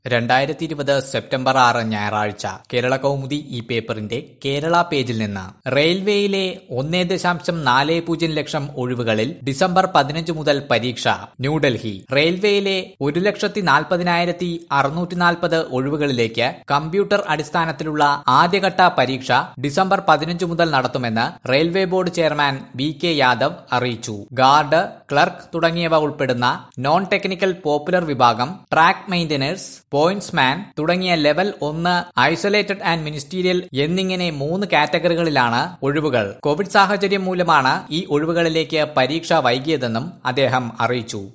രണ്ടായിരത്തി ഇരുപത് സെപ്റ്റംബർ ആറ് ഞായറാഴ്ച കേരള കൗമുദി ഈ പേപ്പറിന്റെ കേരള പേജിൽ നിന്ന് റെയിൽവേയിലെ ഒന്നേ ദശാംശം നാല് പൂജ്യം ലക്ഷം ഒഴിവുകളിൽ ഡിസംബർ പതിനഞ്ച് മുതൽ പരീക്ഷ ന്യൂഡൽഹി റെയിൽവേയിലെ ഒരു ലക്ഷത്തി നാൽപ്പതിനായിരത്തി അറുന്നൂറ്റി നാൽപ്പത് ഒഴിവുകളിലേക്ക് കമ്പ്യൂട്ടർ അടിസ്ഥാനത്തിലുള്ള ആദ്യഘട്ട പരീക്ഷ ഡിസംബർ പതിനഞ്ച് മുതൽ നടത്തുമെന്ന് railway board chairman V K Yadav അറിയിച്ചു ഗാർഡ് ക്ലർക്ക് തുടങ്ങിയവ ഉൾപ്പെടുന്ന നോൺ ടെക്നിക്കൽ പോപ്പുലർ വിഭാഗം ട്രാക്ക് മെയിന്റനേഴ്സ് പോയിന്റ്സ്മാൻ തുടങ്ങിയ ലെവൽ ഒന്ന് ഐസൊലേറ്റഡ് ആൻഡ് മിനിസ്റ്റീരിയൽ എന്നിങ്ങനെ മൂന്ന് കാറ്റഗറികളിലാണ് ഒഴിവുകൾ കോവിഡ് സാഹചര്യം മൂലമാണ് ഈ ഒഴിവുകളിലേക്ക് പരീക്ഷ വൈകിയതെന്നും അദ്ദേഹം അറിയിച്ചു